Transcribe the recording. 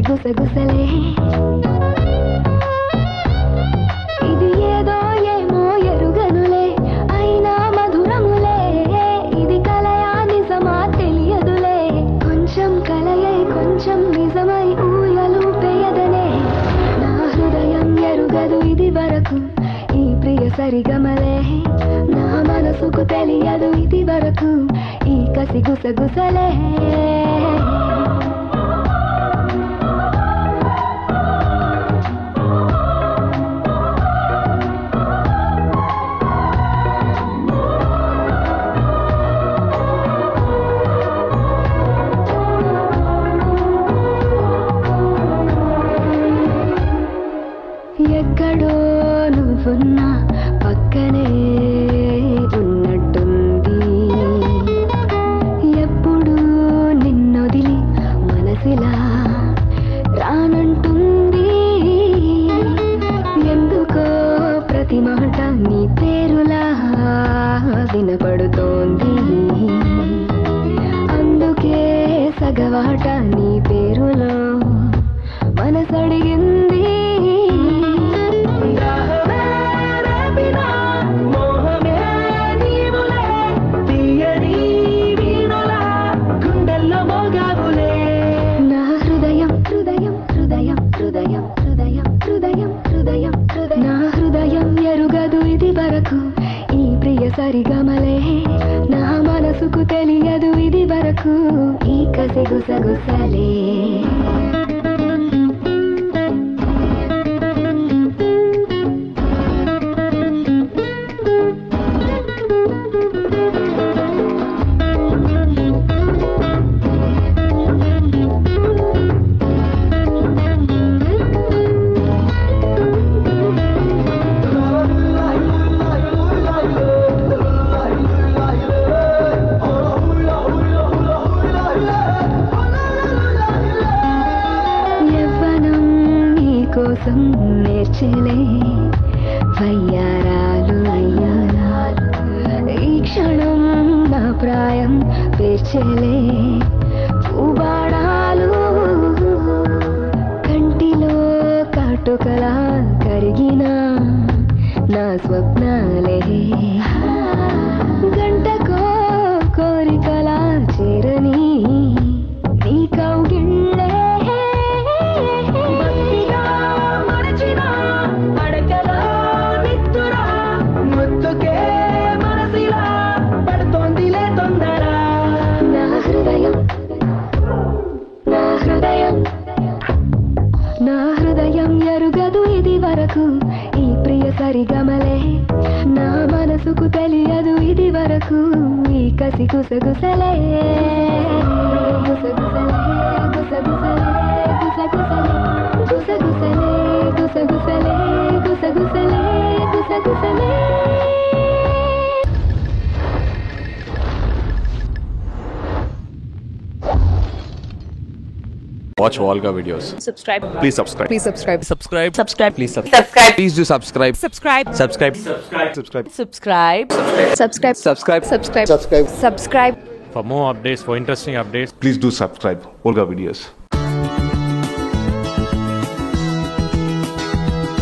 గుసగుసలే ఇది ఏదో ఏమో ఎరుగనులే అయినా మధురములే ఇది కలయా నిజమా తెలియదులే కొంచెం కలయే కొంచెం నిజమై ఊయలు పేయదనే నా హృదయం ఎరుగదు ఇది వరకు ఈ ప్రియ సరిగమలే నా మనసుకు తెలియదు ఇది వరకు ఈ కసి గుసగుసలే ఎక్కడో నువ్వున్నా పక్కనే ఉన్నట్టుంది ఎప్పుడు నిన్నొదిలి మనసిలా రానంటుంది ఎందుకో ప్రతి మాట నీ పేరులా వినపడుతోంది అందుకే సగవాట నీ పేరులో మనసడిగింది నా హృదయం హృదయం హృదయం హృదయం హృదయం హృదయం హృదయం హృదయం నా హృదయం ఎరుగదు ఇది వరకు ఈ ప్రియ సరిగమలే నా మనసుకు తెలియదు ఇది వరకు ఈ కసి గుసగుసలే యవ్వనం నీ కోసం నేర్చలే వయ్యారాలు అయ్యారాలు ఈ క్షణం నా ప్రాయం పేర్చలే పూబాడాలు కంటిలో కాటుకలా కరిగిన నా స్వప్నాలే గంటకో కోరికలా చేరని నీ కౌగిళ్ళే భక్తిగా మరచిన అడకలా నిత్తురా ముత్తుకే మనసిలా పడుతోందిలే తొందర నా హృదయం నా హృదయం నా హృదయం ఎరుగదు ఇది వరకు ఈ ప్రియ సరిగమలే నా మనసుకు తెలియదు ఇది వరకు ఈ కసి గుసగుసలే గుసగుసలే గుసగుసలే గుసగుసలే గుసగుసలే గుసగుసలే గుసగుసలే గుసగుసలే Watch Volga videos. subscribe Please subscribe. please subscribe subscribe subscribe please subscribe subscribe please do subscribe subscribe subscribe Subscribe. subscribe subscribe subscribe subscribe subscribe For more updates, for interesting updates, Please do subscribe. Volga videos.